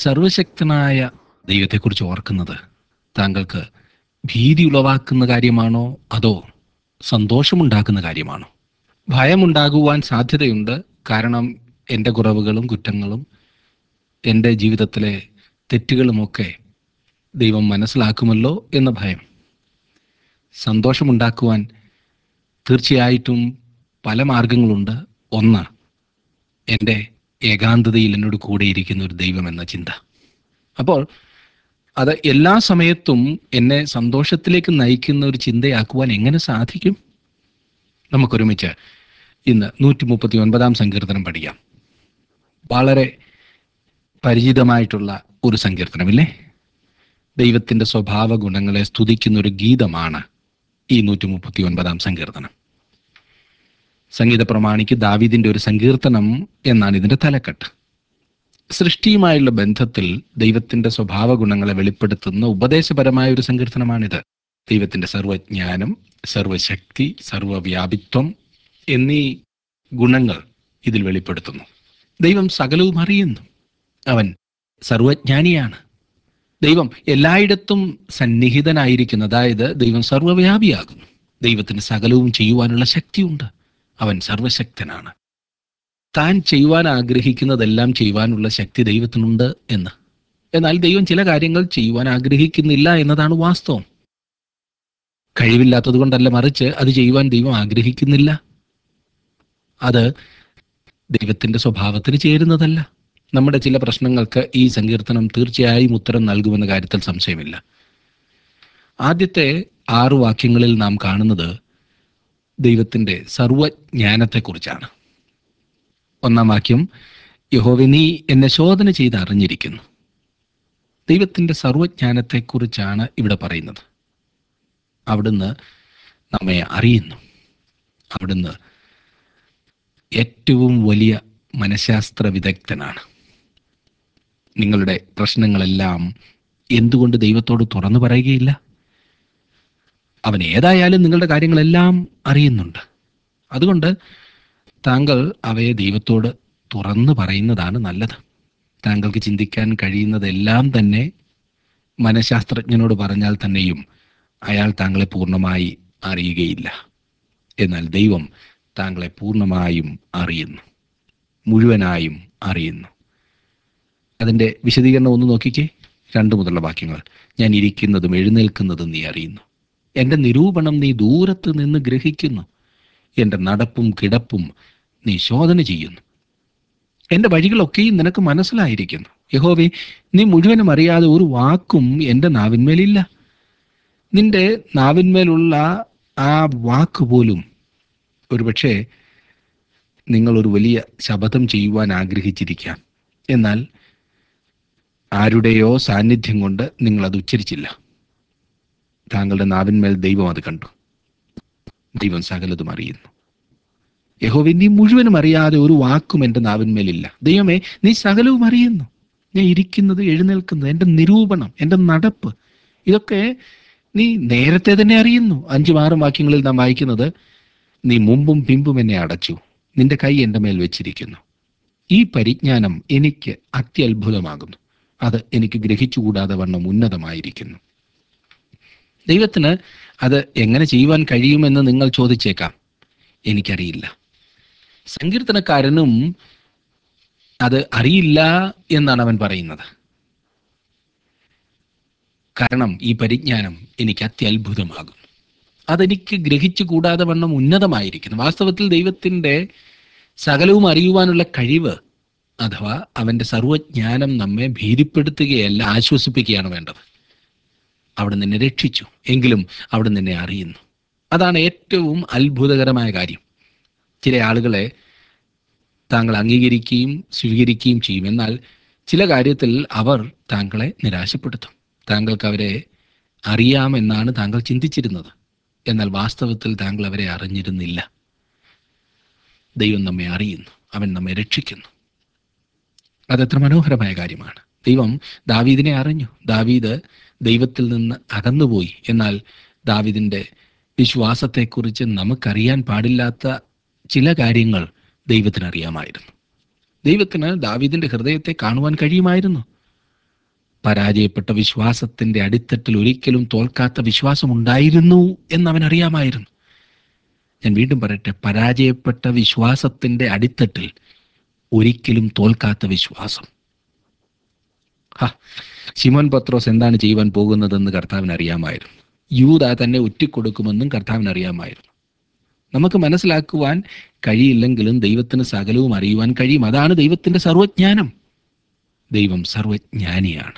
സർവശക്തനായ ദൈവത്തെക്കുറിച്ച് ഓർക്കുന്നത് താങ്കൾക്ക് ഭീതി ഉളവാക്കുന്ന കാര്യമാണോ അതോ സന്തോഷമുണ്ടാക്കുന്ന കാര്യമാണോ ഭയമുണ്ടാകുവാൻ സാധ്യതയുണ്ട് കാരണം എൻ്റെ കുറവുകളും കുറ്റങ്ങളും എൻ്റെ ജീവിതത്തിലെ തെറ്റുകളുമൊക്കെ ദൈവം മനസ്സിലാക്കുമല്ലോ എന്ന ഭയം സന്തോഷമുണ്ടാക്കുവാൻ തീർച്ചയായിട്ടും പല മാർഗങ്ങളുണ്ട് ഒന്ന് എൻ്റെ ഏകാന്തതയിൽ എന്നോട് കൂടെയിരിക്കുന്ന ഒരു ദൈവം എന്ന ചിന്ത അപ്പോൾ അത് എല്ലാ സമയത്തും എന്നെ സന്തോഷത്തിലേക്ക് നയിക്കുന്ന ഒരു ചിന്തയാക്കുവാൻ എങ്ങനെ സാധിക്കും നമുക്കൊരുമിച്ച് ഇന്ന് നൂറ്റി മുപ്പത്തി ഒൻപതാം സങ്കീർത്തനം പഠിക്കാം വളരെ പരിചിതമായിട്ടുള്ള ഒരു സങ്കീർത്തനമില്ലേ ദൈവത്തിന്റെ സ്വഭാവ ഗുണങ്ങളെ സ്തുതിക്കുന്ന ഒരു ഗീതമാണ് ഈ നൂറ്റി മുപ്പത്തി ഒൻപതാം സങ്കീർത്തനം സംഗീത പ്രമാണിക്ക് ദാവീദിന്റെ ഒരു സങ്കീർത്തനം എന്നാണ് ഇതിന്റെ തലക്കെട്ട് സൃഷ്ടിയുമായുള്ള ബന്ധത്തിൽ ദൈവത്തിന്റെ സ്വഭാവ ഗുണങ്ങളെ വെളിപ്പെടുത്തുന്ന ഉപദേശപരമായ ഒരു സങ്കീർത്തനമാണിത് ദൈവത്തിന്റെ സർവജ്ഞാനം സർവശക്തി സർവവ്യാപിത്വം എന്നീ ഗുണങ്ങൾ ഇതിൽ വെളിപ്പെടുത്തുന്നു ദൈവം സകലവും അറിയുന്നു അവൻ സർവജ്ഞാനിയാണ് ദൈവം എല്ലായിടത്തും സന്നിഹിതനായിരിക്കുന്നു അതായത് ദൈവം സർവവ്യാപിയാകുന്നു ദൈവത്തിന് സകലവും ചെയ്യുവാനുള്ള ശക്തിയുണ്ട് അവൻ സർവശക്തനാണ് താൻ ചെയ്യുവാൻ ആഗ്രഹിക്കുന്നതെല്ലാം ചെയ്യുവാനുള്ള ശക്തി ദൈവത്തിനുണ്ട് എന്ന് എന്നാൽ ദൈവം ചില കാര്യങ്ങൾ ചെയ്യുവാൻ ആഗ്രഹിക്കുന്നില്ല എന്നതാണ് വാസ്തവം കഴിവില്ലാത്തത് കൊണ്ടല്ല മറിച്ച് അത് ചെയ്യുവാൻ ദൈവം ആഗ്രഹിക്കുന്നില്ല അത് ദൈവത്തിന്റെ സ്വഭാവത്തിന് ചേരുന്നതല്ല നമ്മുടെ ചില പ്രശ്നങ്ങൾക്ക് ഈ സങ്കീർത്തനം തീർച്ചയായും ഉത്തരം നൽകുമെന്ന കാര്യത്തിൽ സംശയമില്ല ആദ്യത്തെ ആറു വാക്യങ്ങളിൽ നാം കാണുന്നത് ദൈവത്തിന്റെ സർവജ്ഞാനത്തെക്കുറിച്ചാണ് ഒന്നാം വാക്യം യഹോവ നീ എന്നെ ശോധന ചെയ്ത് അറിഞ്ഞിരിക്കുന്നു ദൈവത്തിന്റെ സർവജ്ഞാനത്തെക്കുറിച്ചാണ് ഇവിടെ പറയുന്നത് അവിടുന്ന് നമ്മെ അറിയുന്നു അവിടുന്ന് ഏറ്റവും വലിയ മനഃശാസ്ത്ര വിദഗ്ധനാണ് നിങ്ങളുടെ പ്രശ്നങ്ങളെല്ലാം എന്തുകൊണ്ട് ദൈവത്തോട് തുറന്നു പറയുകയില്ല അവൻ ഏതായാലും നിങ്ങളുടെ കാര്യങ്ങളെല്ലാം അറിയുന്നുണ്ട് അതുകൊണ്ട് താങ്കൾ അവയെ ദൈവത്തോട് തുറന്നു പറയുന്നതാണ് നല്ലത് താങ്കൾക്ക് ചിന്തിക്കാൻ കഴിയുന്നതെല്ലാം തന്നെ മനഃശാസ്ത്രജ്ഞനോട് പറഞ്ഞാൽ തന്നെയും അയാൾ താങ്കളെ പൂർണ്ണമായി അറിയുകയില്ല എന്നാൽ ദൈവം താങ്കളെ പൂർണ്ണമായും അറിയുന്നു മുഴുവനായും അറിയുന്നു അതിൻ്റെ വിശദീകരണം ഒന്ന് നോക്കിക്കേ രണ്ട് മുതലുള്ള വാക്യങ്ങൾ ഞാൻ ഇരിക്കുന്നതും എഴുന്നേൽക്കുന്നതും നീ അറിയുന്നു എൻ്റെ നിരൂപണം നീ ദൂരത്ത് നിന്ന് ഗ്രഹിക്കുന്നു എൻ്റെ നടപ്പും കിടപ്പും നീ ശോധന ചെയ്യുന്നു എൻ്റെ വഴികളൊക്കെയും നിനക്ക് മനസ്സിലായിരിക്കുന്നു യഹോവേ നീ മുഴുവനും അറിയാതെ ഒരു വാക്കും എൻ്റെ നാവിന്മേലില്ല നിന്റെ നാവിന്മേലുള്ള ആ വാക്ക് പോലും ഒരുപക്ഷെ നിങ്ങൾ ഒരു വലിയ ശപഥം ചെയ്യുവാൻ ആഗ്രഹിച്ചിരിക്കാം എന്നാൽ ആരുടെയോ സാന്നിധ്യം കൊണ്ട് നിങ്ങൾ അത് ഉച്ചരിച്ചില്ല താങ്കളുടെ നാവിന്മേൽ ദൈവം അത് കണ്ടു ദൈവം സകലതും അറിയുന്നു യഹോവേ നീ മുഴുവനും അറിയാതെ ഒരു വാക്കും എൻ്റെ നാവിന്മേലില്ല ദൈവമേ നീ സകലവും അറിയുന്നു ഞാൻ ഇരിക്കുന്നത് എഴുന്നേൽക്കുന്നത് എൻ്റെ നിരൂപണം എൻ്റെ നടപ്പ് ഇതൊക്കെ നീ നേരത്തെ തന്നെ അറിയുന്നു അഞ്ചും ആറും വാക്യങ്ങളിൽ നാം വായിക്കുന്നത് നീ മുമ്പും പിമ്പും എന്നെ അടച്ചു നിന്റെ കൈ എൻ്റെ മേൽ വെച്ചിരിക്കുന്നു ഈ പരിജ്ഞാനം എനിക്ക് അത്യത്ഭുതമാകുന്നു അത് എനിക്ക് ഗ്രഹിച്ചുകൂടാതെ വണ്ണം ഉന്നതമായിരിക്കുന്നു ദൈവത്തിന് അത് എങ്ങനെ ചെയ്യുവാൻ കഴിയുമെന്ന് നിങ്ങൾ ചോദിച്ചേക്കാം എനിക്കറിയില്ല സങ്കീർത്തനക്കാരനും അത് അറിയില്ല എന്നാണ് അവൻ പറയുന്നത് കാരണം ഈ പരിജ്ഞാനം എനിക്ക് അത്യത്ഭുതമാകും അതെനിക്ക് ഗ്രഹിച്ചു കൂടാതെ വണ്ണം ഉന്നതമായിരിക്കുന്നു വാസ്തവത്തിൽ ദൈവത്തിൻ്റെ സകലവും അറിയുവാനുള്ള കഴിവ് അഥവാ അവൻ്റെ സർവജ്ഞാനം നമ്മെ ഭീതിപ്പെടുത്തുകയല്ല ആശ്വസിപ്പിക്കുകയാണ് വേണ്ടത് അവിടെ നിന്നെ രക്ഷിച്ചു എങ്കിലും അവിടെ നിന്നെ അറിയുന്നു അതാണ് ഏറ്റവും അത്ഭുതകരമായ കാര്യം ചില ആളുകളെ താങ്കൾ അംഗീകരിക്കുകയും സ്വീകരിക്കുകയും ചെയ്യും എന്നാൽ ചില കാര്യത്തിൽ അവർ താങ്കളെ നിരാശപ്പെടുത്തും താങ്കൾക്ക് അവരെ അറിയാമെന്നാണ് താങ്കൾ ചിന്തിച്ചിരുന്നത് എന്നാൽ വാസ്തവത്തിൽ താങ്കൾ അവരെ അറിഞ്ഞിരുന്നില്ല ദൈവം നമ്മെ അറിയുന്നു അവൻ നമ്മെ രക്ഷിക്കുന്നു അതെത്ര മനോഹരമായ കാര്യമാണ് ദൈവം ദാവീദിനെ അറിഞ്ഞു ദാവീദ് ദൈവത്തിൽ നിന്ന് അകന്നുപോയി എന്നാൽ ദാവീദിന്റെ വിശ്വാസത്തെക്കുറിച്ച് നമുക്കറിയാൻ പാടില്ലാത്ത ചില കാര്യങ്ങൾ ദൈവത്തിന് അറിയാമായിരുന്നു ദൈവത്തിന് ദാവീദിന്റെ ഹൃദയത്തെ കാണുവാൻ കഴിയുമായിരുന്നു പരാജയപ്പെട്ട വിശ്വാസത്തിന്റെ അടിത്തട്ടിൽ ഒരിക്കലും തോൽക്കാത്ത വിശ്വാസമുണ്ടായിരുന്നു എന്ന് അവൻ അറിയാമായിരുന്നു ഞാൻ വീണ്ടും പറയട്ടെ പരാജയപ്പെട്ട വിശ്വാസത്തിന്റെ അടിത്തട്ടിൽ ഒരിക്കലും തോൽക്കാത്ത വിശ്വാസം ഹ, ശിമോൻ പത്രോസ് എന്താണ് ചെയ്യുവാൻ പോകുന്നതെന്ന് കർത്താവിന് അറിയാമായിരുന്നു യൂത തന്നെ ഒറ്റിക്കൊടുക്കുമെന്നും കർത്താവിന് അറിയാമായിരുന്നു നമുക്ക് മനസ്സിലാക്കുവാൻ കഴിയില്ലെങ്കിലും ദൈവത്തിന് സകലവും അറിയുവാൻ കഴിയും അതാണ് ദൈവത്തിന്റെ സർവജ്ഞാനം ദൈവം സർവജ്ഞാനിയാണ്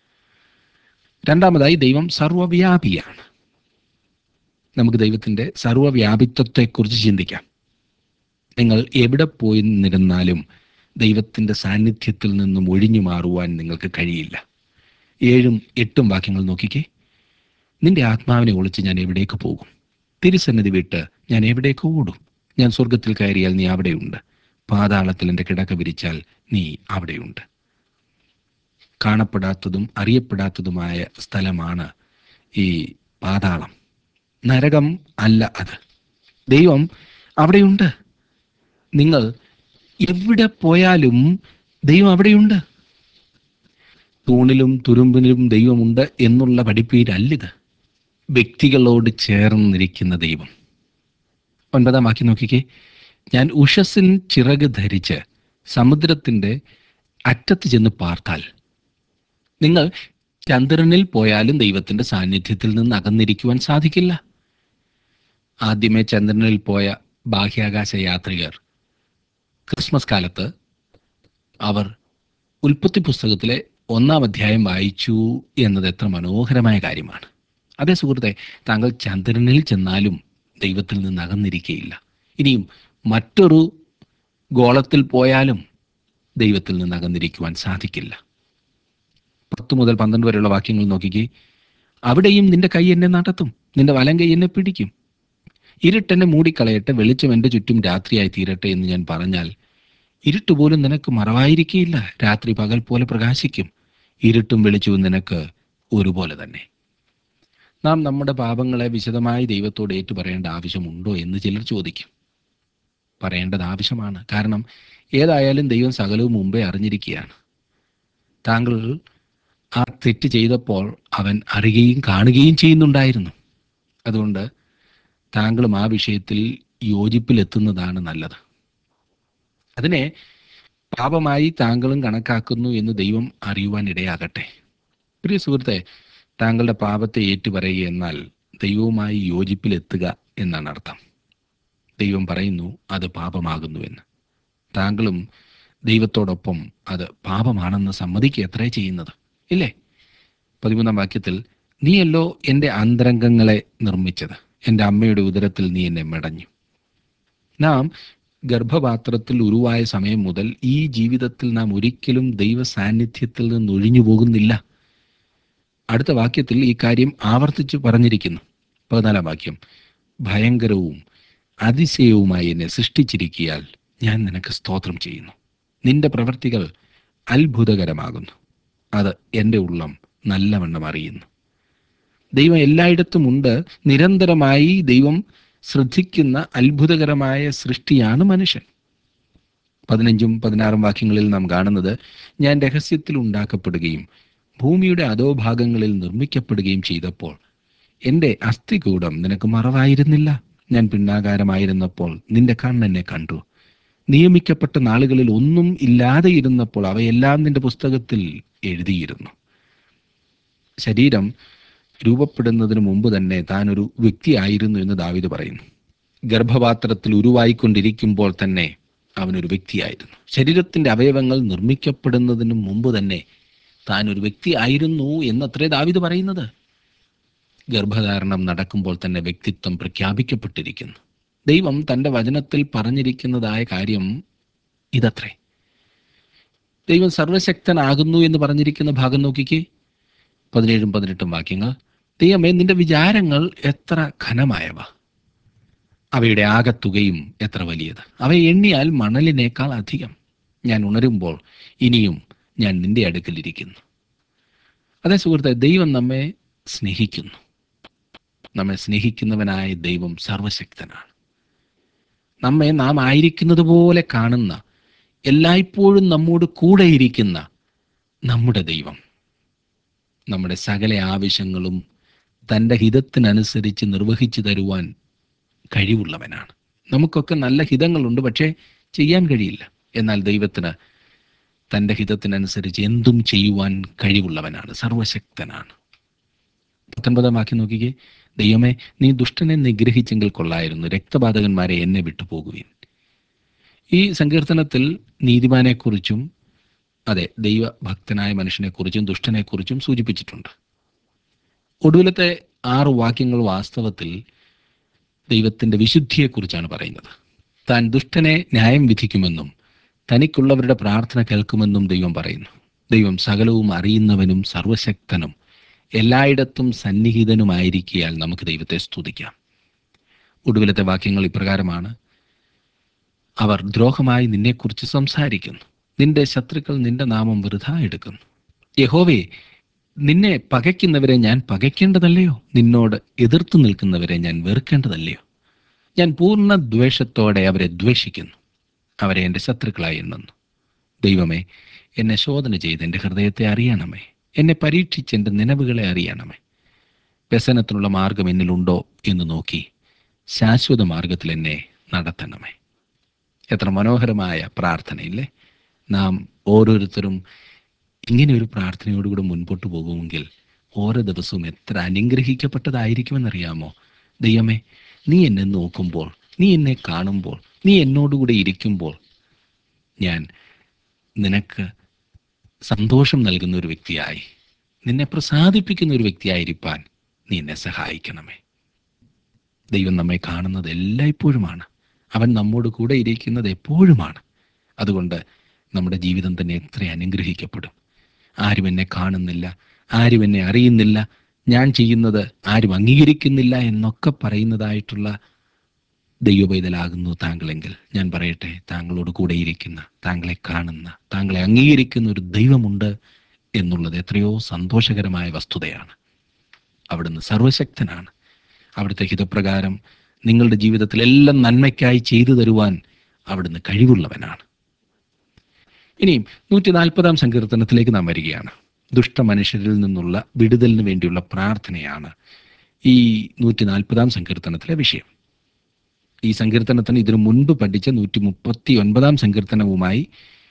രണ്ടാമതായി ദൈവം സർവവ്യാപിയാണ് നമുക്ക് ദൈവത്തിന്റെ സർവവ്യാപിത്വത്തെക്കുറിച്ച് ചിന്തിക്കാം നിങ്ങൾ എവിടെ പോയി നിന്നിരുന്നാലും ദൈവത്തിന്റെ സാന്നിധ്യത്തിൽ നിന്നും ഒഴിഞ്ഞു മാറുവാൻ നിങ്ങൾക്ക് കഴിയില്ല ഏഴും എട്ടും വാക്യങ്ങൾ നോക്കിക്കേ നിന്റെ ആത്മാവിനെ ഒളിച്ച് ഞാൻ എവിടേക്ക് പോകും തിരുസന്നിധി വിട്ട് ഞാൻ എവിടേക്ക് ഓടും ഞാൻ സ്വർഗത്തിൽ കയറിയാൽ നീ അവിടെയുണ്ട് പാതാളത്തിൽ എൻ്റെ കിടക്ക വിരിച്ചാൽ നീ അവിടെയുണ്ട് കാണപ്പെടാത്തതും അറിയപ്പെടാത്തതുമായ സ്ഥലമാണ് ഈ പാതാളം നരകം അല്ല അത് ദൈവം അവിടെയുണ്ട് നിങ്ങൾ എവിടെ പോയാലും ദൈവം അവിടെയുണ്ട് തൂണിലും തുരുമ്പിലും ദൈവമുണ്ട് എന്നുള്ള പഠിപ്പീരല്ലിത് വ്യക്തികളോട് ചേർന്നിരിക്കുന്ന ദൈവം ഒൻപതാം വാക്യം നോക്കിക്കേ ഞാൻ ഉഷസ്സിൻ ചിറക് ധരിച്ച് സമുദ്രത്തിന്റെ അറ്റത്ത് ചെന്ന് പാർത്താൽ നിങ്ങൾ ചന്ദ്രനിൽ പോയാലും ദൈവത്തിന്റെ സാന്നിധ്യത്തിൽ നിന്ന് അകന്നിരിക്കുവാൻ സാധിക്കില്ല ആദ്യമേ ചന്ദ്രനിൽ പോയ ബാഹ്യാകാശ യാത്രികർ ക്രിസ്മസ് കാലത്ത് അവർ ഉൽപ്പത്തി പുസ്തകത്തിലെ ഒന്നാം അധ്യായം വായിച്ചു എന്നത് എത്ര മനോഹരമായ കാര്യമാണ് അതേ സുഹൃത്തെ താങ്കൾ ചന്ദ്രനിൽ ചെന്നാലും ദൈവത്തിൽ നിന്ന് അകന്നിരിക്കുകയില്ല ഇനിയും മറ്റൊരു ഗോളത്തിൽ പോയാലും ദൈവത്തിൽ നിന്ന് അകന്നിരിക്കുവാൻ സാധിക്കില്ല പത്ത് മുതൽ പന്ത്രണ്ട് വരെയുള്ള വാക്യങ്ങൾ നോക്കിക്കേ അവിടെയും നിന്റെ കൈ എന്നെ നടത്തും നിന്റെ വലം കൈ എന്നെ പിടിക്കും ഇരുട്ടെന്നെ മൂടിക്കളയട്ടെ വെളിച്ചം എൻ്റെ ചുറ്റും രാത്രിയായി തീരട്ടെ എന്ന് ഞാൻ പറഞ്ഞാൽ ഇരുട്ട് പോലും നിനക്ക് മറവായിരിക്കുകയില്ല രാത്രി പകൽ പോലെ പ്രകാശിക്കും ഇരുട്ടും വെളിച്ചവും നിനക്ക് ഒരുപോലെ തന്നെ നാം നമ്മുടെ പാപങ്ങളെ വിശദമായി ദൈവത്തോട് ഏറ്റുപറയേണ്ട ആവശ്യമുണ്ടോ എന്ന് ചിലർ ചോദിക്കും പറയേണ്ടത് ആവശ്യമാണ് കാരണം ഏതായാലും ദൈവം സകലവും മുമ്പേ അറിഞ്ഞിരിക്കുകയാണ് താങ്കൾ ആ തെറ്റ് ചെയ്തപ്പോൾ അവൻ അറിയുകയും കാണുകയും ചെയ്യുന്നുണ്ടായിരുന്നു അതുകൊണ്ട് താങ്കളും ആ വിഷയത്തിൽ യോജിപ്പിലെത്തുന്നതാണ് നല്ലത് അതിനെ പാപമായി താങ്കളും കണക്കാക്കുന്നു എന്ന് ദൈവം അറിയുവാൻ ഇടയാകട്ടെ പ്രിയ സുഹൃത്തെ താങ്കളുടെ പാപത്തെ ഏറ്റുപറയുക എന്നാൽ ദൈവവുമായി യോജിപ്പിലെത്തുക എന്നാണ് അർത്ഥം ദൈവം പറയുന്നു അത് പാപമാകുന്നുവെന്ന് താങ്കളും ദൈവത്തോടൊപ്പം അത് പാപമാണെന്ന് സമ്മതിക്കുക എത്രേ ചെയ്യുന്നത് ഇല്ലേ പതിമൂന്നാം വാക്യത്തിൽ നീയല്ലോ എൻ്റെ അന്തരംഗങ്ങളെ നിർമ്മിച്ചത് എൻ്റെ അമ്മയുടെ ഉദരത്തിൽ നീ എന്നെ മെടഞ്ഞു നാം ഗർഭപാത്രത്തിൽ ഉരുവായ സമയം മുതൽ ഈ ജീവിതത്തിൽ നാം ഒരിക്കലും ദൈവ സാന്നിധ്യത്തിൽ നിന്ന് ഒഴിഞ്ഞു പോകുന്നില്ല അടുത്ത വാക്യത്തിൽ ഈ കാര്യം ആവർത്തിച്ച് പറഞ്ഞിരിക്കുന്നു പതിനാലാം വാക്യം ഭയങ്കരവും അതിശയവുമായി എന്നെ സൃഷ്ടിച്ചിരിക്കിയാൽ ഞാൻ നിനക്ക് സ്തോത്രം ചെയ്യുന്നു നിന്റെ പ്രവൃത്തികൾ അത്ഭുതകരമാകുന്നു അത് എൻ്റെ ഉള്ളം നല്ലവണ്ണം അറിയുന്നു ദൈവം എല്ലായിടത്തും ഉണ്ട് നിരന്തരമായി ദൈവം ശ്രദ്ധിക്കുന്ന അത്ഭുതകരമായ സൃഷ്ടിയാണ് മനുഷ്യൻ പതിനഞ്ചും പതിനാറും വാക്യങ്ങളിൽ നാം കാണുന്നത് ഞാൻ രഹസ്യത്തിൽ ഉണ്ടാക്കപ്പെടുകയും ഭൂമിയുടെ അധോഭാഗങ്ങളിൽ നിർമ്മിക്കപ്പെടുകയും ചെയ്തപ്പോൾ എൻ്റെ അസ്ഥികൂടം നിനക്ക് മറവായിരുന്നില്ല ഞാൻ പിന്നാകാരമായിരുന്നപ്പോൾ നിന്റെ കണ്ണെന്നെ കണ്ടു നിയമിക്കപ്പെട്ട നാളുകളിൽ ഒന്നും ഇല്ലാതെ ഇരുന്നപ്പോൾ അവയെല്ലാം നിന്റെ പുസ്തകത്തിൽ എഴുതിയിരുന്നു ശരീരം രൂപപ്പെടുന്നതിന് മുമ്പ് തന്നെ താൻ ഒരു വ്യക്തിയായിരുന്നു എന്ന് ദാവിദ് പറയുന്നു ഗർഭപാത്രത്തിൽ ഉരുവായിക്കൊണ്ടിരിക്കുമ്പോൾ തന്നെ അവനൊരു വ്യക്തിയായിരുന്നു ശരീരത്തിന്റെ അവയവങ്ങൾ നിർമ്മിക്കപ്പെടുന്നതിന് മുമ്പ് തന്നെ താൻ ഒരു വ്യക്തിയായിരുന്നു എന്നത്രേ ദാവിദ് പറയുന്നത് ഗർഭധാരണം നടക്കുമ്പോൾ തന്നെ വ്യക്തിത്വം പ്രഖ്യാപിക്കപ്പെട്ടിരിക്കുന്നു ദൈവം തൻ്റെ വചനത്തിൽ പറഞ്ഞിരിക്കുന്നതായ കാര്യം ഇതത്രേ ദൈവം സർവശക്തനാകുന്നു എന്ന് പറഞ്ഞിരിക്കുന്ന ഭാഗം നോക്കിക്കേ പതിനേഴും പതിനെട്ടും വാക്യങ്ങൾ ദൈവമേ നിന്റെ വിചാരങ്ങൾ എത്ര ഘനമായവ അവയുടെ ആകത്തുകയും എത്ര വലിയത് അവയെ എണ്ണിയാൽ മണലിനേക്കാൾ അധികം ഞാൻ ഉണരുമ്പോൾ ഇനിയും ഞാൻ നിന്റെ അടുക്കലിരിക്കുന്നു അതേ സുഹൃത്തെ ദൈവം നമ്മെ സ്നേഹിക്കുന്നു നമ്മെ സ്നേഹിക്കുന്നവനായ ദൈവം സർവശക്തനാണ് നമ്മെ നാം ആയിരിക്കുന്നത് പോലെ കാണുന്ന എല്ലായ്പ്പോഴും നമ്മോട് കൂടെ ഇരിക്കുന്ന നമ്മുടെ ദൈവം നമ്മുടെ സകല ആവശ്യങ്ങളും തൻ്റെ ഹിതത്തിനനുസരിച്ച് നിർവഹിച്ചു തരുവാൻ കഴിവുള്ളവനാണ് നമുക്കൊക്കെ നല്ല ഹിതങ്ങളുണ്ട് പക്ഷേ ചെയ്യാൻ കഴിയില്ല എന്നാൽ ദൈവത്തിന് തൻ്റെ ഹിതത്തിനനുസരിച്ച് എന്തും ചെയ്യുവാൻ കഴിവുള്ളവനാണ് സർവശക്തനാണ് പത്തൊൻപതാം വാക്യം നോക്കിക്കേ ദൈവമേ നീ ദുഷ്ടനെ നിഗ്രഹിച്ചെങ്കിൽ കൊള്ളായിരുന്നു രക്തപാതകന്മാരെ എന്നെ വിട്ടുപോകുവിൻ ഈ സങ്കീർത്തനത്തിൽ നീതിമാനെക്കുറിച്ചും അതെ ദൈവഭക്തനായ മനുഷ്യനെക്കുറിച്ചും ദുഷ്ടനെക്കുറിച്ചും സൂചിപ്പിച്ചിട്ടുണ്ട് ഒടുവിലത്തെ ആറ് വാക്യങ്ങൾ വാസ്തവത്തിൽ ദൈവത്തിൻ്റെ വിശുദ്ധിയെക്കുറിച്ചാണ് പറയുന്നത് താൻ ദുഷ്ടനെ ന്യായം വിധിക്കുമെന്നും തനിക്കുള്ളവരുടെ പ്രാർത്ഥന കേൾക്കുമെന്നും ദൈവം പറയുന്നു ദൈവം സകലവും അറിയുന്നവനും സർവശക്തനും എല്ലായിടത്തും സന്നിഹിതനുമായിരിക്കിയാൽ നമുക്ക് ദൈവത്തെ സ്തുതിക്കാം ഒടുവിലത്തെ വാക്യങ്ങൾ ഇപ്രകാരമാണ് അവർ ദ്രോഹമായി നിന്നെക്കുറിച്ച് സംസാരിക്കുന്നു നിന്റെ ശത്രുക്കൾ നിന്റെ നാമം വൃഥ എടുക്കുന്നു യഹോവേ നിന്നെ പകയ്ക്കുന്നവരെ ഞാൻ പകയ്ക്കേണ്ടതല്ലയോ നിന്നോട് എതിർത്ത് നിൽക്കുന്നവരെ ഞാൻ വെറുക്കേണ്ടതല്ലയോ ഞാൻ പൂർണ്ണ ദ്വേഷത്തോടെ അവരെ ദ്വേഷിക്കുന്നു അവരെ എൻ്റെ ശത്രുക്കളായി എണ്ണുന്നു ദൈവമേ എന്നെ ശോധന ചെയ്ത് എൻ്റെ ഹൃദയത്തെ അറിയണമേ എന്നെ പരീക്ഷിച്ച് എൻ്റെ നിലവുകളെ അറിയണമേ വ്യസനത്തിനുള്ള മാർഗം എന്നിലുണ്ടോ എന്ന് നോക്കി ശാശ്വത മാർഗത്തിൽ എന്നെ നടത്തണമേ എത്ര മനോഹരമായ പ്രാർത്ഥനയില്ലേ നാം ഓരോരുത്തരും ഇങ്ങനെ ഒരു പ്രാർത്ഥനയോടുകൂടി മുൻപോട്ട് പോകുമെങ്കിൽ ഓരോ ദിവസവും എത്ര അനുഗ്രഹിക്കപ്പെട്ടതായിരിക്കുമെന്നറിയാമോ ദൈവമേ നീ എന്നെ നോക്കുമ്പോൾ നീ എന്നെ കാണുമ്പോൾ നീ എന്നോടുകൂടെ ഇരിക്കുമ്പോൾ ഞാൻ നിനക്ക് സന്തോഷം നൽകുന്ന ഒരു വ്യക്തിയായി നിന്നെ പ്രസാദിപ്പിക്കുന്ന ഒരു വ്യക്തിയായിരിക്കാൻ നീ എന്നെ സഹായിക്കണമേ ദൈവം നമ്മെ കാണുന്നത് എല്ലായ്പ്പോഴുമാണ് അവൻ നമ്മോട് കൂടെ ഇരിക്കുന്നത് എപ്പോഴുമാണ് അതുകൊണ്ട് നമ്മുടെ ജീവിതം തന്നെ എത്ര അനുഗ്രഹിക്കപ്പെടും ആരും എന്നെ കാണുന്നില്ല ആരും എന്നെ അറിയുന്നില്ല ഞാൻ ചെയ്യുന്നത് ആരും അംഗീകരിക്കുന്നില്ല എന്നൊക്കെ പറയുന്നതായിട്ടുള്ള ദൈവപൈതലാകുന്നു താങ്കളെങ്കിൽ ഞാൻ പറയട്ടെ താങ്കളോട് കൂടെ ഇരിക്കുന്ന താങ്കളെ കാണുന്ന താങ്കളെ അംഗീകരിക്കുന്ന ഒരു ദൈവമുണ്ട് എന്നുള്ളത് എത്രയോ സന്തോഷകരമായ വസ്തുതയാണ് അവിടുന്ന് സർവശക്തനാണ് അവിടുത്തെ ഹിതപ്രകാരം നിങ്ങളുടെ ജീവിതത്തിൽ എല്ലാം നന്മയ്ക്കായി ചെയ്തു തരുവാൻ അവിടുന്ന് കഴിവുള്ളവനാണ് ഇനിയും നൂറ്റി നാൽപ്പതാം സങ്കീർത്തനത്തിലേക്ക് നാം വരികയാണ് ദുഷ്ടമനുഷ്യരിൽ നിന്നുള്ള വിടുതലിന് വേണ്ടിയുള്ള പ്രാർത്ഥനയാണ് ഈ നൂറ്റി നാൽപ്പതാം സങ്കീർത്തനത്തിലെ വിഷയം ഈ സങ്കീർത്തനത്തിന് ഇതിനു മുൻപ് പഠിച്ച നൂറ്റി മുപ്പത്തി ഒൻപതാം സങ്കീർത്തനവുമായി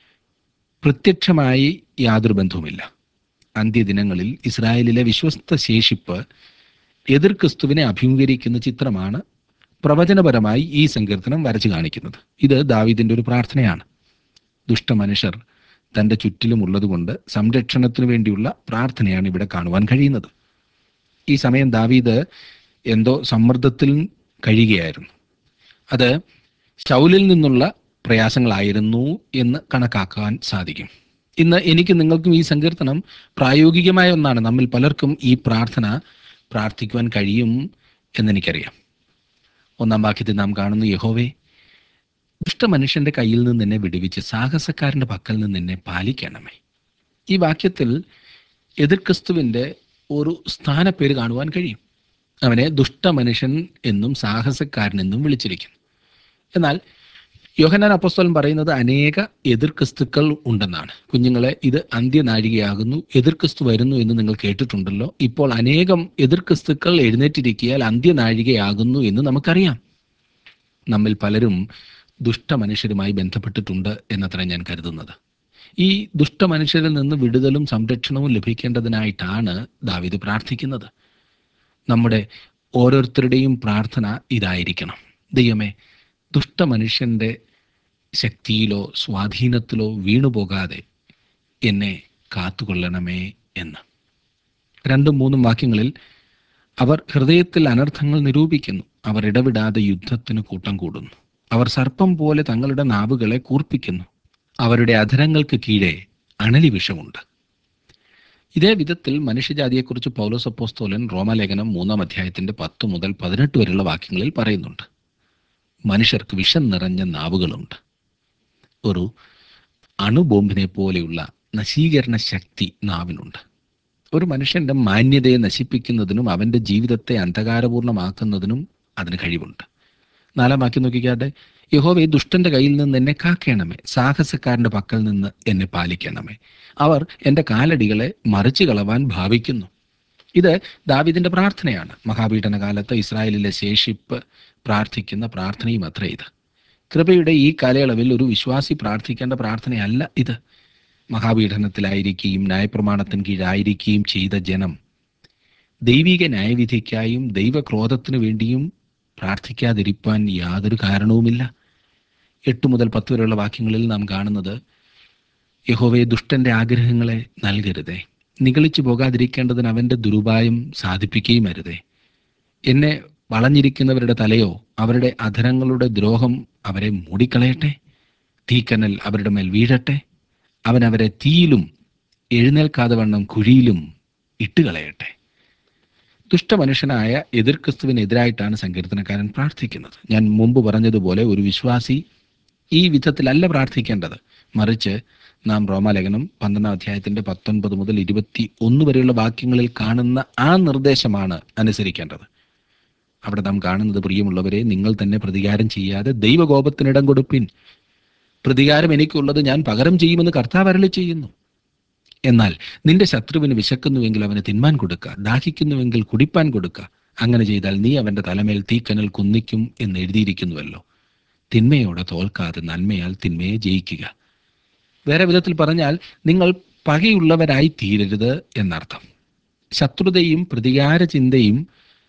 പ്രത്യക്ഷമായി യാതൊരു ബന്ധവുമില്ല അന്ത്യദിനങ്ങളിൽ ഇസ്രായേലിലെ വിശ്വസ്ത ശേഷിപ്പ് എതിർ ക്രിസ്തുവിനെ അഭിമുഖീകരിക്കുന്ന ചിത്രമാണ് പ്രവചനപരമായി ഈ സങ്കീർത്തനം വരച്ചു കാണിക്കുന്നത് ഇത് ദാവീദിന്റെ ഒരു പ്രാർത്ഥനയാണ് ദുഷ്ടമനുഷ്യർ തൻ്റെ ചുറ്റിലും ഉള്ളതുകൊണ്ട് സംരക്ഷണത്തിനു വേണ്ടിയുള്ള പ്രാർത്ഥനയാണ് ഇവിടെ കാണുവാൻ കഴിയുന്നത് ഈ സമയം ദാവീദ് എന്തോ സമ്മർദ്ദത്തിൽ കഴിയുകയായിരുന്നു അത് ശൗലിൽ നിന്നുള്ള പ്രയാസങ്ങളായിരുന്നു എന്ന് കണക്കാക്കാൻ സാധിക്കും ഇന്ന് എനിക്ക് നിങ്ങൾക്കും ഈ സങ്കീർത്തനം പ്രായോഗികമായ ഒന്നാണ് നമ്മിൽ പലർക്കും ഈ പ്രാർത്ഥന പ്രാർത്ഥിക്കുവാൻ കഴിയും എന്നെനിക്കറിയാം ഒന്നാം വാക്യത്തിൽ നാം കാണുന്നു യഹോവേ ദുഷ്ടമനുഷ്യന്റെ കയ്യിൽ നിന്ന് എന്നെ വിടുവിച്ച് സാഹസക്കാരന്റെ പക്കൽ നിന്ന് എന്നെ പാലിക്കണമേ ഈ വാക്യത്തിൽ എതിർ ക്രിസ്തുവിന്റെ ഒരു സ്ഥാനപ്പേര് കാണുവാൻ കഴിയും അവനെ ദുഷ്ടമനുഷ്യൻ എന്നും സാഹസക്കാരൻ എന്നും വിളിച്ചിരിക്കുന്നു എന്നാൽ യോഹനാൻ അപ്പോസ്തലൻ പറയുന്നത് അനേക എതിർ ക്രിസ്തുക്കൾ ഉണ്ടെന്നാണ് കുഞ്ഞുങ്ങളെ ഇത് അന്ത്യനാഴികയാകുന്നു എതിർ ക്രിസ്തു വരുന്നു എന്ന് നിങ്ങൾ കേട്ടിട്ടുണ്ടല്ലോ ഇപ്പോൾ അനേകം എതിർ ക്രിസ്തുക്കൾ എഴുന്നേറ്റിരിക്കിയാൽ അന്ത്യനാഴികയാകുന്നു എന്ന് നമുക്കറിയാം നമ്മിൽ പലരും ദുഷ്ടമനുഷ്യരുമായി ബന്ധപ്പെട്ടിട്ടുണ്ട് എന്നത്ര ഞാൻ കരുതുന്നത് ഈ ദുഷ്ടമനുഷ്യരിൽ നിന്ന് വിടുതലും സംരക്ഷണവും ലഭിക്കേണ്ടതിനായിട്ടാണ് ദാവിദ് പ്രാർത്ഥിക്കുന്നത് നമ്മുടെ ഓരോരുത്തരുടെയും പ്രാർത്ഥന ഇതായിരിക്കണം ദൈവമേ ദുഷ്ടമനുഷ്യന്റെ ശക്തിയിലോ സ്വാധീനത്തിലോ വീണുപോകാതെ എന്നെ കാത്തുകൊള്ളണമേ എന്ന് രണ്ടും മൂന്നും വാക്യങ്ങളിൽ അവർ ഹൃദയത്തിൽ അനർത്ഥങ്ങൾ നിരൂപിക്കുന്നു അവർ ഇടവിടാതെ യുദ്ധത്തിന് കൂട്ടം കൂടുന്നു അവർ സർപ്പം പോലെ തങ്ങളുടെ നാവുകളെ കൂർപ്പിക്കുന്നു അവരുടെ അധരങ്ങൾക്ക് കീഴെ അണലി വിഷമുണ്ട് ഇതേ വിധത്തിൽ മനുഷ്യജാതിയെക്കുറിച്ച് പൗലോസ് അപ്പോസ്തോലൻ റോമാലേഖനം മൂന്നാം അധ്യായത്തിന്റെ പത്ത് മുതൽ പതിനെട്ട് വരെയുള്ള വാക്യങ്ങളിൽ പറയുന്നുണ്ട് മനുഷ്യർക്ക് വിഷം നിറഞ്ഞ നാവുകളുണ്ട് ഒരു അണുബോംബിനെ പോലെയുള്ള നശീകരണ ശക്തി നാവിനുണ്ട് ഒരു മനുഷ്യന്റെ മാന്യതയെ നശിപ്പിക്കുന്നതിനും അവന്റെ ജീവിതത്തെ അന്ധകാരപൂർണമാക്കുന്നതിനും അതിന് കഴിവുണ്ട് നാലാം വാക്യം നോക്കിക്കാട്ടെ യഹോവെ ദുഷ്ടന്റെ കയ്യിൽ നിന്ന് എന്നെ കാക്കണമേ സാഹസക്കാരന്റെ പക്കൽ നിന്ന് എന്നെ പാലിക്കണമേ അവർ എൻ്റെ കാലടികളെ മറിച്ചു കളവാൻ ഭാവിക്കുന്നു ഇത് ദാവിദിന്റെ പ്രാർത്ഥനയാണ് മഹാപീഡന കാലത്ത് ഇസ്രായേലിലെ ശേഷിപ്പ് പ്രാർത്ഥിക്കുന്ന പ്രാർത്ഥനയും അത്ര ഇത് കൃപയുടെ ഈ കാലയളവിൽ ഒരു വിശ്വാസി പ്രാർത്ഥിക്കേണ്ട പ്രാർത്ഥനയല്ല ഇത് മഹാപീഡനത്തിലായിരിക്കുകയും ന്യായപ്രമാണത്തിന് കീഴായിരിക്കുകയും ചെയ്ത ജനം ദൈവിക ന്യായവിധിക്കായും ദൈവക്രോധത്തിനു വേണ്ടിയും പ്രാർത്ഥിക്കാതിരിക്കാൻ യാതൊരു കാരണവുമില്ല എട്ട് മുതൽ പത്ത് വരെയുള്ള വാക്യങ്ങളിൽ നാം കാണുന്നത് യഹോവയെ ദുഷ്ടന്റെ ആഗ്രഹങ്ങളെ നൽകരുതേ നിഗളിച്ചു പോകാതിരിക്കേണ്ടതിന് അവന്റെ ദുരുപായം സാധിപ്പിക്കുകയും അരുതേ എന്നെ വളഞ്ഞിരിക്കുന്നവരുടെ തലയോ അവരുടെ അധരങ്ങളുടെ ദ്രോഹം അവരെ മൂടിക്കളയട്ടെ തീക്കനൽ അവരുടെ മേൽ വീഴട്ടെ അവൻ അവരെ തീയിലും എഴുന്നേൽക്കാതെ വണ്ണം കുഴിയിലും ഇട്ടുകളയട്ടെ ദുഷ്ടമനുഷ്യനായ എതിർ ക്രിസ്തുവിനെതിരായിട്ടാണ് സങ്കീർത്തനക്കാരൻ പ്രാർത്ഥിക്കുന്നത് ഞാൻ മുമ്പ് പറഞ്ഞതുപോലെ ഒരു വിശ്വാസി ഈ വിധത്തിലല്ല പ്രാർത്ഥിക്കേണ്ടത് മറിച്ച് നാം റോമാലേഖനം പന്ത്രണ്ടാം അധ്യായത്തിന്റെ പത്തൊൻപത് മുതൽ ഇരുപത്തി ഒന്ന് വരെയുള്ള വാക്യങ്ങളിൽ കാണുന്ന ആ നിർദ്ദേശമാണ് അനുസരിക്കേണ്ടത് അവിടെ നാം കാണുന്നത് പ്രിയമുള്ളവരെ നിങ്ങൾ തന്നെ പ്രതികാരം ചെയ്യാതെ ദൈവകോപത്തിനിടം കൊടുപ്പിൻ പ്രതികാരം എനിക്കുള്ളത് ഞാൻ പകരം ചെയ്യുമെന്ന് കർത്താവ് അരളി ചെയ്യുന്നു എന്നാൽ നിന്റെ ശത്രുവിന് വിശക്കുന്നുവെങ്കിൽ അവന് തിന്മാൻ കൊടുക്കുക ദാഹിക്കുന്നുവെങ്കിൽ കുടിപ്പാൻ കൊടുക്കുക അങ്ങനെ ചെയ്താൽ നീ അവന്റെ തലമേൽ തീക്കനൽ കുന്നിക്കും എന്ന് എഴുതിയിരിക്കുന്നുവല്ലോ തിന്മയോടെ തോൽക്കാതെ നന്മയാൽ തിന്മയെ ജയിക്കുക വേറെ വിധത്തിൽ പറഞ്ഞാൽ നിങ്ങൾ പകയുള്ളവരായി തീരരുത് എന്നർത്ഥം ശത്രുതയും പ്രതികാര ചിന്തയും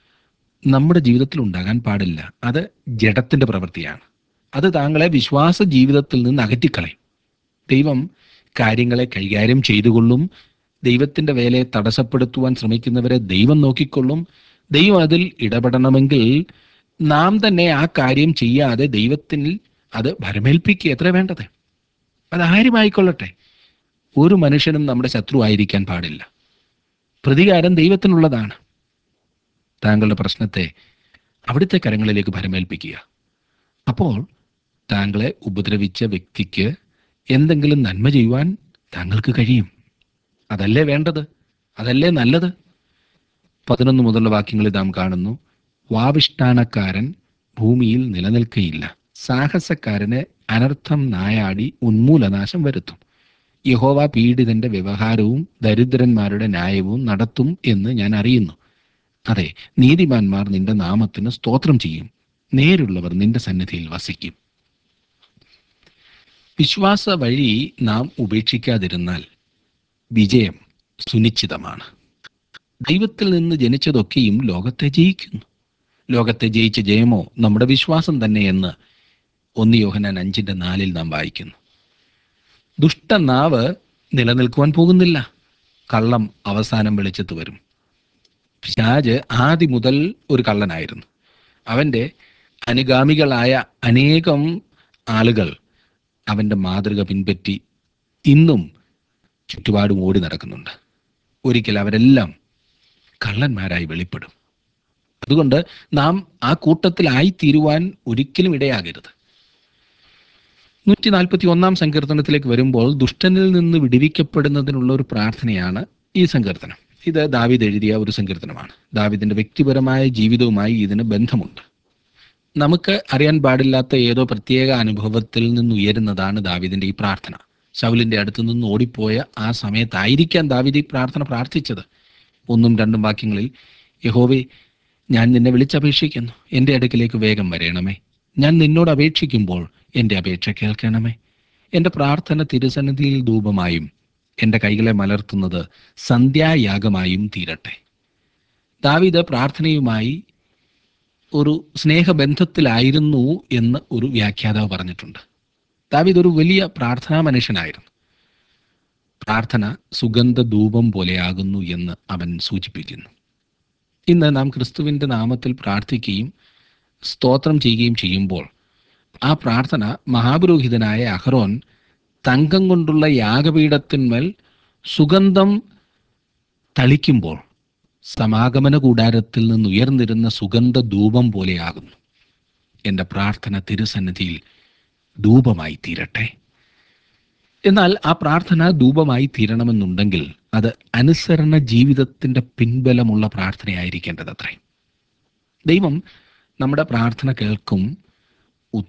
നമ്മുടെ ജീവിതത്തിൽ ഉണ്ടാകാൻ പാടില്ല അത് ജഡത്തിന്റെ പ്രവൃത്തിയാണ് അത് താങ്കളെ വിശ്വാസ ജീവിതത്തിൽ നിന്ന് അകറ്റിക്കളയും ദൈവം കാര്യങ്ങളെ കൈകാര്യം ചെയ്തുകൊള്ളും ദൈവത്തിന്റെ വേലയെ തടസ്സപ്പെടുത്തുവാൻ ശ്രമിക്കുന്നവരെ ദൈവം നോക്കിക്കൊള്ളും ദൈവം അതിൽ ഇടപെടണമെങ്കിൽ നാം തന്നെ ആ കാര്യം ചെയ്യാതെ ദൈവത്തിൽ അത് ഭരമേൽപ്പിക്കുക എത്ര വേണ്ടത് അത് ആരുമായിക്കൊള്ളട്ടെ ഒരു മനുഷ്യനും നമ്മുടെ ശത്രു ആയിരിക്കാൻ പാടില്ല പ്രതികാരം ദൈവത്തിനുള്ളതാണ് താങ്കളുടെ പ്രശ്നത്തെ അവിടുത്തെ കരങ്ങളിലേക്ക് ഭരമേൽപ്പിക്കുക അപ്പോൾ താങ്കളെ ഉപദ്രവിച്ച വ്യക്തിക്ക് എന്തെങ്കിലും നന്മ ചെയ്യുവാൻ താങ്കൾക്ക് കഴിയും അതല്ലേ വേണ്ടത് അതല്ലേ നല്ലത് പതിനൊന്ന് മുതലുള്ള വാക്യങ്ങളിൽ നാം കാണുന്നു വാവിഷ്ഠാനക്കാരൻ ഭൂമിയിൽ നിലനിൽക്കയില്ല സാഹസക്കാരന് അനർത്ഥം നായാടി ഉന്മൂലനാശം വരുത്തും യഹോവ പീഡിതന്റെ വ്യവഹാരവും ദരിദ്രന്മാരുടെ ന്യായവും നടത്തും എന്ന് ഞാൻ അറിയുന്നു അതെ നീതിമാന്മാർ നിന്റെ നാമത്തിന് സ്തോത്രം ചെയ്യും നേരുള്ളവർ നിന്റെ സന്നിധിയിൽ വസിക്കും വിശ്വാസ വഴി നാം ഉപേക്ഷിക്കാതിരുന്നാൽ വിജയം സുനിശ്ചിതമാണ് ദൈവത്തിൽ നിന്ന് ജനിച്ചതൊക്കെയും ലോകത്തെ ജയിക്കുന്നു ലോകത്തെ ജയിച്ച ജയമോ നമ്മുടെ വിശ്വാസം തന്നെ എന്ന് ഒന്ന് യോഹനാൻ അഞ്ചിന്റെ നാലിൽ നാം വായിക്കുന്നു ദുഷ്ടനാവ് നിലനിൽക്കുവാൻ പോകുന്നില്ല കള്ളം അവസാനം വെളിച്ചത്ത് വരും പിശാജ് ആദ്യ മുതൽ ഒരു കള്ളനായിരുന്നു അവൻ്റെ അനുഗാമികളായ അനേകം ആളുകൾ അവൻ്റെ മാതൃക പിൻപറ്റി ഇന്നും ചുറ്റുപാടും ഓടി നടക്കുന്നുണ്ട് ഒരിക്കൽ അവരെല്ലാം കള്ളന്മാരായി വെളിപ്പെടും അതുകൊണ്ട് നാം ആ കൂട്ടത്തിലായി തീരുവാൻ ഒരിക്കലും ഇടയാകരുത് നൂറ്റി നാൽപ്പത്തി ഒന്നാം സങ്കീർത്തനത്തിലേക്ക് വരുമ്പോൾ ദുഷ്ടനിൽ നിന്ന് വിടിവിക്കപ്പെടുന്നതിനുള്ള ഒരു പ്രാർത്ഥനയാണ് ഈ സങ്കീർത്തനം ഇത് ദാവിദ് എഴുതിയ ഒരു സങ്കീർത്തനമാണ് ദാവിദിന്റെ വ്യക്തിപരമായ ജീവിതവുമായി ഇതിന് ബന്ധമുണ്ട് നമുക്ക് അറിയാൻ പാടില്ലാത്ത ഏതോ പ്രത്യേക അനുഭവത്തിൽ നിന്ന് ഉയരുന്നതാണ് ദാവിദിന്റെ ഈ പ്രാർത്ഥന ശൗലിന്റെ അടുത്ത് നിന്ന് ഓടിപ്പോയ ആ സമയത്തായിരിക്കാം ദാവിദ് ഈ പ്രാർത്ഥന പ്രാർത്ഥിച്ചത് ഒന്നും രണ്ടും വാക്യങ്ങളിൽ യഹോവേ ഞാൻ നിന്നെ വിളിച്ചപേക്ഷിക്കുന്നു എൻ്റെ അടുക്കിലേക്ക് വേഗം വരയണമേ ഞാൻ നിന്നോട് അപേക്ഷിക്കുമ്പോൾ എൻ്റെ അപേക്ഷ കേൾക്കണമേ എൻ്റെ പ്രാർത്ഥന തിരുസന്നിധിയിൽ ധൂപമായും എൻ്റെ കൈകളെ മലർത്തുന്നത് സന്ധ്യായാഗമായും തീരട്ടെ ദാവിദ് പ്രാർത്ഥനയുമായി ഒരു സ്നേഹബന്ധത്തിലായിരുന്നു എന്ന് ഒരു വ്യാഖ്യാതാവ് പറഞ്ഞിട്ടുണ്ട് ദാവിദ് ഒരു വലിയ പ്രാർത്ഥനാ മനുഷ്യനായിരുന്നു പ്രാർത്ഥന സുഗന്ധ ധൂപം പോലെയാകുന്നു എന്ന് അവൻ സൂചിപ്പിക്കുന്നു ഇന്ന് നാം ക്രിസ്തുവിൻ്റെ നാമത്തിൽ പ്രാർത്ഥിക്കുകയും സ്തോത്രം ചെയ്യുകയും ചെയ്യുമ്പോൾ ആ പ്രാർത്ഥന മഹാപുരോഹിതനായ അഹ്റോൻ തങ്കം കൊണ്ടുള്ള യാഗപീഠത്തിന്മേൽ സുഗന്ധം തളിക്കുമ്പോൾ സമാഗമന കൂടാരത്തിൽ നിന്ന് ഉയർന്നിരുന്ന സുഗന്ധ ധൂപം പോലെയാകുന്നു എൻ്റെ പ്രാർത്ഥന തിരുസന്നിധിയിൽ ധൂപമായി തീരട്ടെ എന്നാൽ ആ പ്രാർത്ഥന ധൂപമായി തീരണമെന്നുണ്ടെങ്കിൽ അത് അനുസരണ ജീവിതത്തിൻ്റെ പിൻബലമുള്ള പ്രാർത്ഥനയായിരിക്കേണ്ടത് അത്രേ ദൈവം നമ്മുടെ പ്രാർത്ഥന കേൾക്കും ഉത്തരം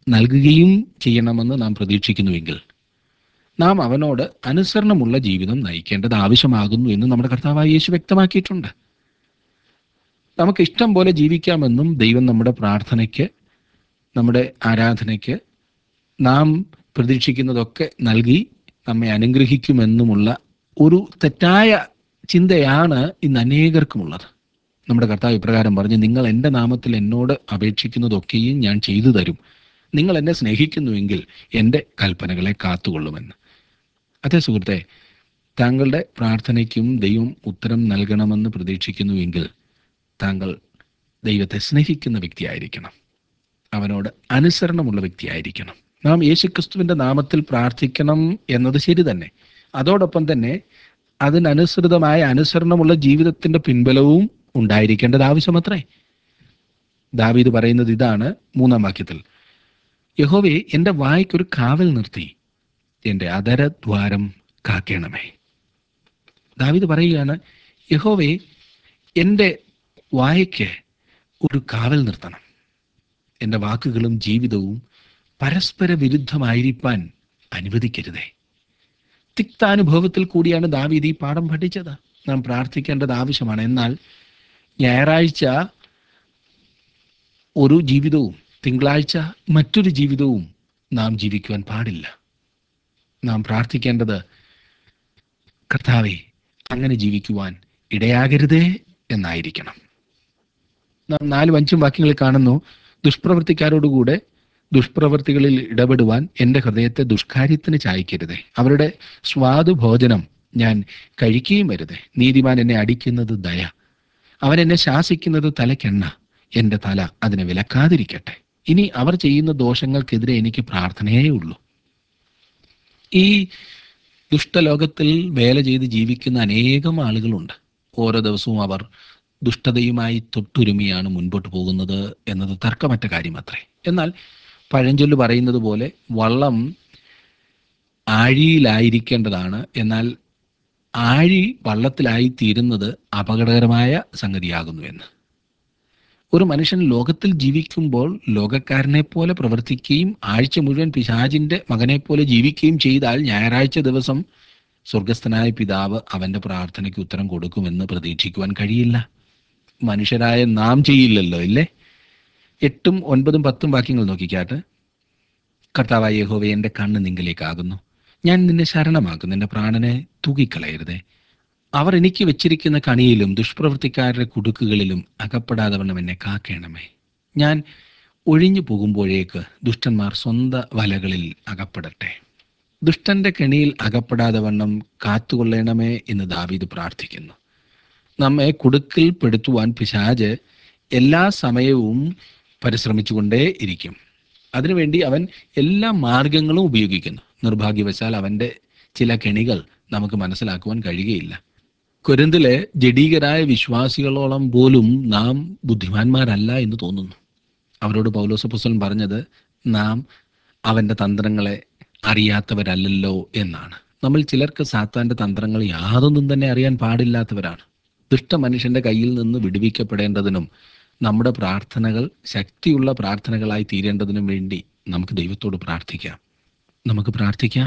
നൽകുകയും ചെയ്യണമെന്ന് നാം പ്രതീക്ഷിക്കുന്നുവെങ്കിൽ നാം അവനോട് അനുസരണമുള്ള ജീവിതം നയിക്കേണ്ടത് ആവശ്യമാകുന്നു എന്ന് നമ്മുടെ കർത്താവായ യേശു വ്യക്തമാക്കിയിട്ടുണ്ട് നമുക്ക് ഇഷ്ടം പോലെ ജീവിക്കാമെന്നും ദൈവം നമ്മുടെ പ്രാർത്ഥനയ്ക്ക് നമ്മുടെ ആരാധനയ്ക്ക് നാം പ്രതീക്ഷിക്കുന്നതൊക്കെ നൽകി നമ്മെ അനുഗ്രഹിക്കുമെന്നുമുള്ള ഒരു തെറ്റായ ചിന്തയാണ് ഇന്ന് അനേകർക്കുമുള്ളത് നമ്മുടെ കർത്താവ് ഇപ്രകാരം പറഞ്ഞു നിങ്ങൾ എൻ്റെ നാമത്തിൽ എന്നോട് അപേക്ഷിക്കുന്നതൊക്കെയും ഞാൻ ചെയ്തു തരും നിങ്ങൾ എന്നെ സ്നേഹിക്കുന്നുവെങ്കിൽ എൻ്റെ കൽപ്പനകളെ കാത്തുകൊള്ളുമെന്ന് അതെ സുഹൃത്തെ താങ്കളുടെ പ്രാർത്ഥനയ്ക്കും ദൈവം ഉത്തരം നൽകണമെന്ന് പ്രതീക്ഷിക്കുന്നുവെങ്കിൽ താങ്കൾ ദൈവത്തെ സ്നേഹിക്കുന്ന വ്യക്തിയായിരിക്കണം അവനോട് അനുസരണമുള്ള വ്യക്തിയായിരിക്കണം നാം യേശുക്രിസ്തുവിൻ്റെ നാമത്തിൽ പ്രാർത്ഥിക്കണം എന്നത് ശരി തന്നെ അതോടൊപ്പം തന്നെ അതിനനുസൃതമായ അനുസരണമുള്ള ജീവിതത്തിൻ്റെ പിൻബലവും ഉണ്ടായിരിക്കേണ്ടത് ആവശ്യമത്രേ ദാവീദ് പറയുന്നത് ഇതാണ് മൂന്നാം വാക്യത്തിൽ യഹോവേ എൻ്റെ വായ്ക്കൊരു കാവൽ നിർത്തി എൻ്റെ അധരദ്വാരം കാക്കേണമേ ദാവീദ് പറയുകയാണ് യഹോവേ എൻ്റെ വായ്ക്ക് ഒരു കാവൽ നിർത്തണം എൻ്റെ വാക്കുകളും ജീവിതവും പരസ്പര വിരുദ്ധമായിരിക്കാൻ അനുവദിക്കരുതേ തിക്താനുഭവത്തിൽ കൂടിയാണ് ദാവീദ് ഈ പാഠം പഠിച്ചത് നാം പ്രാർത്ഥിക്കേണ്ടത് ആവശ്യമാണ് എന്നാൽ ഞായറാഴ്ച ഒരു ജീവിതവും തിങ്കളാഴ്ച മറ്റൊരു ജീവിതവും നാം ജീവിക്കുവാൻ പാടില്ല നാം പ്രാർത്ഥിക്കേണ്ടത് കർത്താവെ അങ്ങനെ ജീവിക്കുവാൻ ഇടയാകരുതേ എന്നായിരിക്കണം നാം നാലും അഞ്ചും വാക്യങ്ങളിൽ കാണുന്നു ദുഷ്പ്രവൃത്തിക്കാരോടുകൂടെ ദുഷ്പ്രവൃത്തികളിൽ ഇടപെടുവാൻ എൻ്റെ ഹൃദയത്തെ ദുഷ്കാര്യത്തിന് ചായ്ക്കരുതേ അവരുടെ സ്വാദുഭോജനം ഞാൻ കഴിക്കുകയും വരുതേ നീതിമാൻ എന്നെ അടിക്കുന്നത് ദയ അവൻ എന്നെ ശാസിക്കുന്നത് തലക്കെണ്ണ എൻ്റെ തല അതിനെ വിലക്കാതിരിക്കട്ടെ ഇനി അവർ ചെയ്യുന്ന ദോഷങ്ങൾക്കെതിരെ എനിക്ക് പ്രാർത്ഥനയേ ഉള്ളൂ ഈ ദുഷ്ടലോകത്തിൽ വേല ചെയ്ത് ജീവിക്കുന്ന അനേകം ആളുകളുണ്ട് ഓരോ ദിവസവും അവർ ദുഷ്ടതയുമായി തൊട്ടുരുമിയാണ് മുൻപോട്ട് പോകുന്നത് എന്നത് തർക്കമറ്റ കാര്യമത്രേ എന്നാൽ പഴഞ്ചൊല്ല് പറയുന്നത് പോലെ വള്ളം ആഴിയിലായിരിക്കേണ്ടതാണ് എന്നാൽ ആഴി വള്ളത്തിലായി തീരുന്നത് അപകടകരമായ സംഗതിയാകുന്നു എന്ന് ഒരു മനുഷ്യൻ ലോകത്തിൽ ജീവിക്കുമ്പോൾ ലോകക്കാരനെ പോലെ പ്രവർത്തിക്കുകയും ആഴ്ച മുഴുവൻ പിശാചിന്റെ മകനെ പോലെ ജീവിക്കുകയും ചെയ്താൽ ഞായറാഴ്ച ദിവസം സ്വർഗസ്ഥനായ പിതാവ് അവന്റെ പ്രാർത്ഥനയ്ക്ക് ഉത്തരം കൊടുക്കുമെന്ന് പ്രതീക്ഷിക്കുവാൻ കഴിയില്ല മനുഷ്യരായ നാം ചെയ്യില്ലല്ലോ ഇല്ലേ എട്ടും ഒൻപതും പത്തും വാക്യങ്ങൾ നോക്കിക്കാട്ട് കർത്താവായ യഹോവ എൻ്റെ കണ്ണ് നിങ്കിലേക്കാകുന്നു ഞാൻ നിന്നെ ശരണമാക്കുന്നു എൻ്റെ പ്രാണനെ തൂക്കിക്കളയരുതേ അവർ എനിക്ക് വെച്ചിരിക്കുന്ന കണിയിലും ദുഷ്പ്രവൃത്തിക്കാരുടെ കുടുക്കുകളിലും അകപ്പെടാതെ വണ്ണം എന്നെ കാക്കേണമേ ഞാൻ ഒഴിഞ്ഞു പോകുമ്പോഴേക്ക് ദുഷ്ടന്മാർ സ്വന്ത വലകളിൽ അകപ്പെടട്ടെ ദുഷ്ടന്റെ കെണിയിൽ അകപ്പെടാതെ വണ്ണം കാത്തുകൊള്ളണമേ എന്ന് ദാവീദ് പ്രാർത്ഥിക്കുന്നു നമ്മെ കുടുക്കിൽ പെടുത്തുവാൻ പിശാജ് എല്ലാ സമയവും പരിശ്രമിച്ചുകൊണ്ടേ ഇരിക്കും അതിനുവേണ്ടി അവൻ എല്ലാ മാർഗങ്ങളും ഉപയോഗിക്കുന്നു നിർഭാഗ്യവശാൽ അവൻ്റെ ചില കെണികൾ നമുക്ക് മനസ്സിലാക്കുവാൻ കഴിയുകയില്ല കൊരിന്തിലെ ജഡീകരായ വിശ്വാസികളോളം പോലും നാം ബുദ്ധിമാന്മാരല്ല എന്ന് തോന്നുന്നു അവരോട് പൗലോസപ്പുസ്തലൻ പറഞ്ഞത് നാം അവൻ്റെ തന്ത്രങ്ങളെ അറിയാത്തവരല്ലല്ലോ എന്നാണ് നമ്മൾ ചിലർക്ക് സാത്താൻ്റെ തന്ത്രങ്ങൾ യാതൊന്നും തന്നെ അറിയാൻ പാടില്ലാത്തവരാണ് ദുഷ്ട മനുഷ്യന്റെ കയ്യിൽ നിന്ന് വിടുവിക്കപ്പെടേണ്ടതിനും നമ്മുടെ പ്രാർത്ഥനകൾ ശക്തിയുള്ള പ്രാർത്ഥനകളായി തീരേണ്ടതിനും വേണ്ടി നമുക്ക് ദൈവത്തോട് പ്രാർത്ഥിക്കാം നമുക്ക് പ്രാർത്ഥിക്കാം